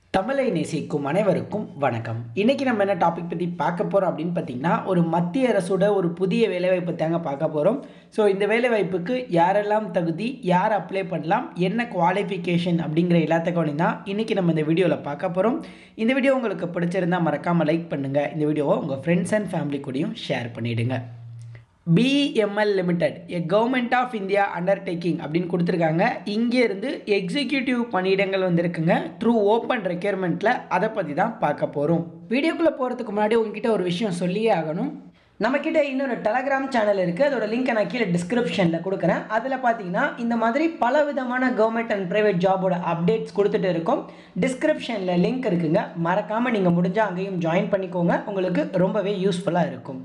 தமிழை நேசிக்கும் அனைவருக்கும் வணக்கம் இன்னைக்கு நம்ம என்ன டாபிக் பற்றி பார்க்க போகிறோம் அப்படின்னு பார்த்தீங்கன்னா ஒரு மத்திய அரசோட ஒரு புதிய வேலைவாய்ப்பு தாங்க பார்க்க போகிறோம் ஸோ இந்த வேலைவாய்ப்புக்கு யாரெல்லாம் தகுதி யார் அப்ளை பண்ணலாம் என்ன குவாலிஃபிகேஷன் அப்படிங்கிற எல்லாத்துக்கும் தான் இன்றைக்கி நம்ம இந்த வீடியோவில் பார்க்க போகிறோம் இந்த வீடியோ உங்களுக்கு பிடிச்சிருந்தா மறக்காமல் லைக் பண்ணுங்கள் இந்த வீடியோவை உங்கள் ஃப்ரெண்ட்ஸ் அண்ட் ஃபேமிலி கூடயும் ஷேர் பண்ணிவிடுங்க BML limited a government of India undertaking அப்படின்னு கொடுத்துருக்காங்க இங்கேருந்து எக்ஸிக்யூட்டிவ் பணியிடங்கள் வந்திருக்குங்க த்ரூ ஓப்பன் ரெக்யர்மெண்ட்டில் அதை பற்றி தான் பார்க்க போகிறோம் வீடியோக்குள்ளே போகிறதுக்கு முன்னாடி உங்ககிட்ட ஒரு விஷயம் சொல்லியே ஆகணும் நம்மக்கிட்ட இன்னொரு டெலகிராம் சேனல் இருக்குது அதோட லிங்க்கை நான் கீழே டிஸ்கிரிப்ஷனில் கொடுக்குறேன் அதில் பார்த்தீங்கன்னா இந்த மாதிரி பல விதமான கவர்மெண்ட் அண்ட் ப்ரைவேட் ஜாபோட அப்டேட்ஸ் கொடுத்துட்டு இருக்கோம் டிஸ்கிரிப்ஷனில் லிங்க் இருக்குங்க மறக்காமல் நீங்கள் முடிஞ்சால் அங்கேயும் ஜாயின் பண்ணிக்கோங்க உங்களுக்கு ரொம்பவே யூஸ்ஃபுல்லாக இருக்கும்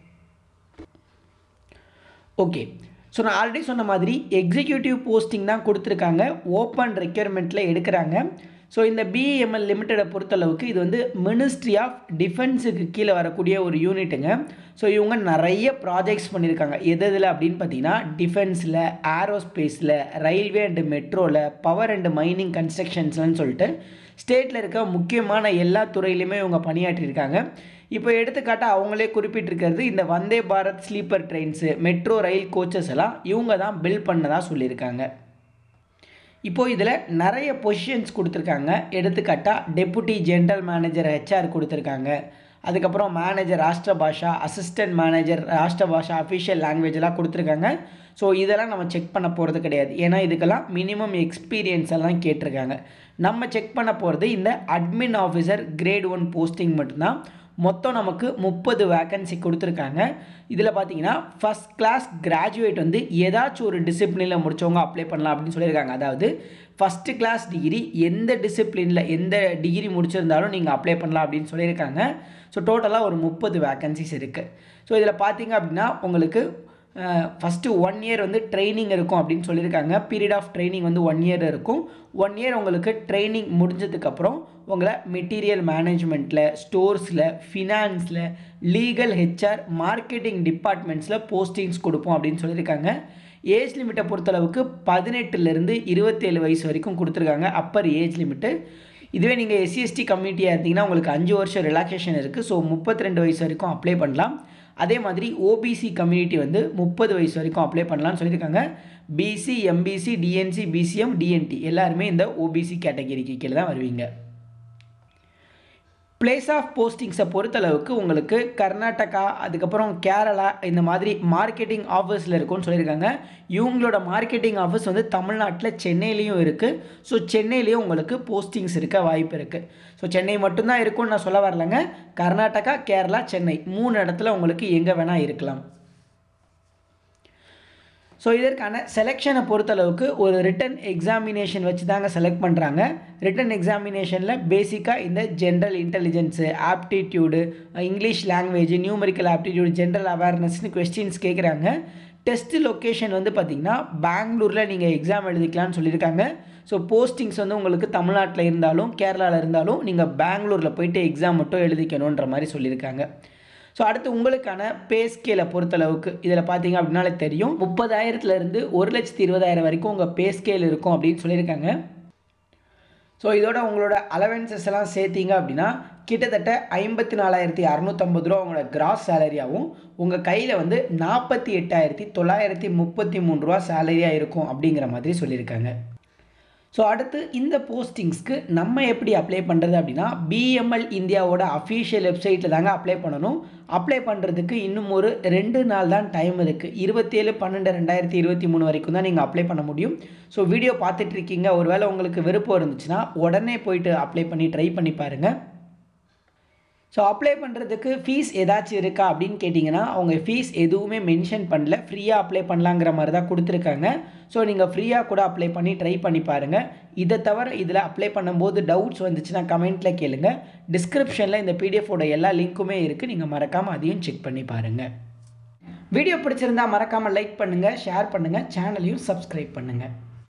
ஓகே ஸோ நான் ஆல்ரெடி சொன்ன மாதிரி எக்ஸிக்யூட்டிவ் போஸ்டிங் தான் கொடுத்துருக்காங்க ஓப்பன் ரெக்யர்மெண்ட்டில் எடுக்கிறாங்க ஸோ இந்த பிஎம்எல் லிமிட்டடை பொறுத்தளவுக்கு இது வந்து மினிஸ்ட்ரி ஆஃப் டிஃபென்ஸுக்கு கீழே வரக்கூடிய ஒரு யூனிட்டுங்க ஸோ இவங்க நிறைய ப்ராஜெக்ட்ஸ் பண்ணியிருக்காங்க எது எதில் அப்படின்னு பார்த்தீங்கன்னா டிஃபென்ஸில் ஏரோஸ்பேஸில் ரயில்வே அண்டு மெட்ரோவில் பவர் அண்டு மைனிங் கன்ஸ்ட்ரக்ஷன்ஸ்லன்னு சொல்லிட்டு ஸ்டேட்டில் இருக்க முக்கியமான எல்லா துறையிலையுமே இவங்க பணியாற்றியிருக்காங்க இப்போ எடுத்துக்காட்டாக அவங்களே குறிப்பிட்டிருக்கிறது இந்த Vande Bharat sleeper trains metro rail coaches எல்லாம் இவங்க தான் பில்ட் பண்ணதாக சொல்லியிருக்காங்க இப்போது இதில் நிறைய பொசிஷன்ஸ் கொடுத்துருக்காங்க எடுத்துக்காட்டாக டெப்புட்டி ஜென்ரல் மேனேஜர் ஹெச்ஆர் கொடுத்துருக்காங்க அதுக்கப்புறம் மேனேஜர் ராஷ்டிர பாஷா அசிஸ்டன்ட் மேனேஜர் ராஷ்டிர பாஷா அஃபிஷியல் லாங்குவேஜெல்லாம் கொடுத்துருக்காங்க ஸோ இதெல்லாம் நம்ம செக் பண்ண போகிறது கிடையாது ஏன்னா இதுக்கெல்லாம் மினிமம் எக்ஸ்பீரியன்ஸ் எல்லாம் கேட்டிருக்காங்க நம்ம செக் பண்ண போகிறது இந்த admin officer grade one posting மட்டும்தான் மொத்தம் நமக்கு முப்பது வேக்கன்சி கொடுத்துருக்காங்க இதில் பார்த்தீங்கன்னா ஃபஸ்ட் கிளாஸ் கிராஜுவேட் வந்து ஏதாச்சும் ஒரு டிசிப்ளினில் முடித்தவங்க அப்ளை பண்ணலாம் அப்படின்னு சொல்லியிருக்காங்க அதாவது ஃபஸ்ட்டு கிளாஸ் டிகிரி எந்த டிசிப்ளினில் எந்த டிகிரி முடிச்சிருந்தாலும் நீங்கள் அப்ளை பண்ணலாம் அப்படின்னு சொல்லியிருக்காங்க ஸோ டோட்டலாக ஒரு முப்பது வேக்கன்சிஸ் இருக்குது ஸோ இதில் பார்த்தீங்க அப்படின்னா உங்களுக்கு ஃபஸ்ட்டு ஒன் இயர் வந்து ட்ரைனிங் இருக்கும் அப்படின்னு சொல்லியிருக்காங்க பீரியட் ஆஃப் ட்ரைனிங் வந்து ஒன் இயர் இருக்கும் ஒன் இயர் உங்களுக்கு ட்ரைனிங் முடிஞ்சதுக்கப்புறம் உங்களை மெட்டீரியல் மேனேஜ்மெண்ட்டில் ஸ்டோர்ஸில் ஃபினான்ஸில் லீகல் ஹெச்ஆர் மார்க்கெட்டிங் டிபார்ட்மெண்ட்ஸில் போஸ்டிங்ஸ் கொடுப்போம் அப்படின்னு சொல்லியிருக்காங்க ஏஜ் லிமிட்டை பொறுத்தளவுக்கு பதினெட்டுலேருந்து இருபத்தேழு வயசு வரைக்கும் கொடுத்துருக்காங்க அப்பர் ஏஜ் லிமிட்டு இதுவே நீங்கள் எஸ்சிஎஸ்டி கம்யூனிட்டியாக இருந்தீங்கன்னா உங்களுக்கு அஞ்சு வருஷம் ரிலாக்ஸேஷன் இருக்குது ஸோ முப்பத்தி ரெண்டு வயசு வரைக்கும் அப்ளை பண்ணலாம் அதே மாதிரி ஓபிசி கம்யூனிட்டி வந்து முப்பது வயசு வரைக்கும் அப்ளை பண்ணலாம்னு சொல்லியிருக்காங்க BC MBC DNC BCM DNT எல்லாருமே இந்த ஓபிசி கேட்டகரிக்கு கீழே தான் வருவீங்க பிளேஸ் ஆஃப் போஸ்டிங்ஸை பொறுத்தளவுக்கு உங்களுக்கு கர்நாடகா அதுக்கப்புறம் கேரளா இந்த மாதிரி மார்க்கெட்டிங் ஆஃபீஸில் இருக்கும்னு சொல்லியிருக்காங்க இவங்களோட மார்க்கெட்டிங் ஆஃபீஸ் வந்து தமிழ்நாட்டில் சென்னையிலையும் இருக்குது ஸோ சென்னையிலையும் உங்களுக்கு போஸ்டிங்ஸ் இருக்க வாய்ப்பு இருக்குது ஸோ சென்னை மட்டும்தான் இருக்கும்னு நான் சொல்ல வரலங்க கர்நாடகா கேரளா சென்னை மூணு இடத்துல உங்களுக்கு எங்கே வேணால் இருக்கலாம் ஸோ இதற்கான செலெக்ஷனை பொறுத்தளவுக்கு ஒரு ரிட்டன் எக்ஸாமினேஷன் வச்சு தாங்க செலக்ட் பண்ணுறாங்க ரிட்டன் எக்ஸாமினேஷனில் பேசிக்காக இந்த general intelligence aptitude English language numerical aptitude general அவேர்னஸ்னு கொஸ்டின்ஸ் கேட்குறாங்க டெஸ்ட் லொக்கேஷன் வந்து பார்த்திங்கன்னா பெங்களூரில் நீங்கள் எக்ஸாம் எழுதிக்கலாம்னு சொல்லியிருக்காங்க ஸோ போஸ்டிங்ஸ் வந்து உங்களுக்கு தமிழ்நாட்டில் இருந்தாலும் கேரளாவில் இருந்தாலும் நீங்கள் பெங்களூரில் போயிட்டு எக்ஸாம் மட்டும் எழுதிக்கணுன்ற மாதிரி சொல்லியிருக்காங்க ஸோ அடுத்து உங்களுக்கான பே ஸ்கேலை பொறுத்தளவுக்கு இதில் பார்த்தீங்க அப்படின்னாலே தெரியும் முப்பதாயிரத்துலேருந்து ஒரு லட்சத்தி இருபதாயிரம் வரைக்கும் உங்கள் பே ஸ்கேல் இருக்கும் அப்படின்னு சொல்லியிருக்காங்க ஸோ இதோட உங்களோட அலவன்சஸ் எல்லாம் சேர்த்திங்க அப்படின்னா கிட்டத்தட்ட ஐம்பத்தி நாலாயிரத்தி அறநூற்றம்பது ரூபா உங்களோட கிராஸ் சேலரியாகவும் உங்கள் கையில் வந்து நாற்பத்தி எட்டாயிரத்தி தொள்ளாயிரத்தி முப்பத்தி மூணு ரூபா சேலரியாக இருக்கும் அப்படிங்கிற மாதிரி சொல்லியிருக்காங்க ஸோ அடுத்து இந்த போஸ்டிங்ஸ்க்கு நம்ம எப்படி அப்ளை பண்ணுறது அப்படின்னா பிஎம்எல் இந்தியாவோட அஃபீஷியல் வெப்சைட்டில் தாங்க அப்ளை பண்ணணும் அப்ளை பண்ணுறதுக்கு இன்னும் ஒரு ரெண்டு நாள் தான் டைம் இருக்குது இருபத்தேழு பன்னெண்டு ரெண்டாயிரத்தி இருபத்தி மூணு வரைக்கும் தான் நீங்கள் அப்ளை பண்ண முடியும் ஸோ வீடியோ பார்த்துட்ருக்கீங்க ஒருவேளை உங்களுக்கு விருப்பம் இருந்துச்சுன்னா உடனே போயிட்டு அப்ளை பண்ணி ட்ரை பண்ணி பாருங்கள் ஸோ அப்ளை பண்ணுறதுக்கு ஃபீஸ் ஏதாச்சும் இருக்கா அப்படின்னு கேட்டிங்கன்னா அவங்க ஃபீஸ் எதுவுமே மென்ஷன் பண்ணல ஃப்ரீயாக அப்ளை பண்ணலாங்கிற மாதிரி தான் கொடுத்துருக்காங்க ஸோ நீங்கள் ஃப்ரீயாக கூட அப்ளை பண்ணி ட்ரை பண்ணி பாருங்கள் இதை தவிர இதில் அப்ளை பண்ணும்போது டவுட்ஸ் வந்துச்சுன்னா கமெண்ட்டில் கேளுங்க டிஸ்கிரிப்ஷனில் இந்த பிடிஎஃபோட எல்லா லிங்க்குமே இருக்குது நீங்கள் மறக்காமல் அதையும் செக் பண்ணி பாருங்கள் வீடியோ பிடிச்சிருந்தா மறக்காமல் லைக் பண்ணுங்கள் ஷேர் பண்ணுங்கள் சேனலையும் சப்ஸ்கிரைப் பண்ணுங்கள்